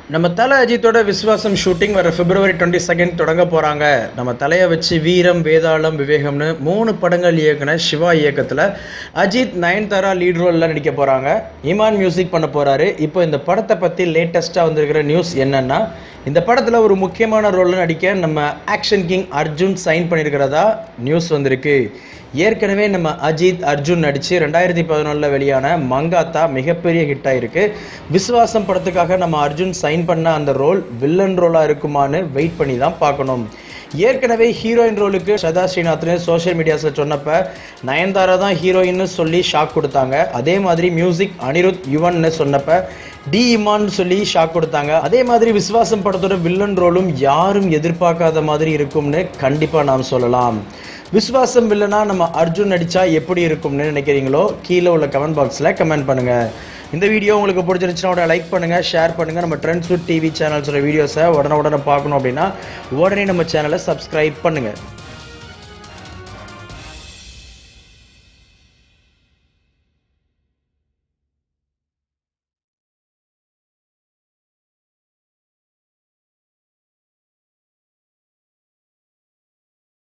நம்ம தலை அஜித்தோட விஸ்வாசம் ஷூட்டிங் வர பிப்ரவரி டுவெண்ட்டி செகண்ட் தொடங்க போகிறாங்க நம்ம தலையை வச்சு வீரம் வேதாளம் விவேகம்னு மூணு படங்கள் இயக்குன சிவா இயக்கத்தில் அஜித் நயன்தாரா லீட் ரோலில் நடிக்க போகிறாங்க இமான் மியூசிக் பண்ண போகிறாரு இப்போ இந்த படத்தை பற்றி லேட்டஸ்ட்டாக வந்திருக்கிற நியூஸ் என்னன்னா இந்த படத்தில் ஒரு முக்கியமான ரோலில் நடிக்க நம்ம ஆக்ஷன் கிங் அர்ஜுன் சைன் பண்ணியிருக்கிறதா நியூஸ் வந்திருக்கு ஏற்கனவே நம்ம அஜித் அர்ஜுன் நடித்து ரெண்டாயிரத்தி பதினொன்றில் வெளியான மங்காத்தா மிகப்பெரிய ஹிட் ஆயிருக்கு விஸ்வாசம் படத்துக்காக நம்ம அர்ஜுன் சைன் பண்ண அந்த ரோல் வில்லன் ரோலாக இருக்குமான்னு வெயிட் பண்ணி தான் பார்க்கணும் ஏற்கனவே ஹீரோயின் ரோலுக்கு சதா ஸ்ரீநாத்னு சோஷியல் மீடியாஸில் சொன்னப்ப நயன்தாரா தான் ஹீரோயின்னு சொல்லி ஷாக் கொடுத்தாங்க அதே மாதிரி மியூசிக் அனிருத் யுவன்னு சொன்னப்ப டி இமான்னு சொல்லி ஷாக் கொடுத்தாங்க அதே மாதிரி விஸ்வாசம் படத்தோட வில்லன் ரோலும் யாரும் எதிர்பார்க்காத மாதிரி இருக்கும்னு கண்டிப்பாக நாம் சொல்லலாம் விஸ்வாசம் வில்லனா நம்ம அர்ஜுன் நடிச்சா எப்படி இருக்கும்னு நினைக்கிறீங்களோ கீழே உள்ள கமெண்ட் பாக்ஸில் கமெண்ட் பண்ணுங்க இந்த வீடியோ உங்களுக்கு பிடிச்சிருந்துச்சுன்னா உடனே லைக் பண்ணுங்க ஷேர் பண்ணுங்க நம்ம ட்ரெண்ட்ஸ் வித் டிவி சேனல்ஸோட வீடியோஸை உடனே உடனே பார்க்கணும் அப்படின்னா உடனே நம்ம சேனலை சப்ஸ்கிரைப் பண்ணுங்க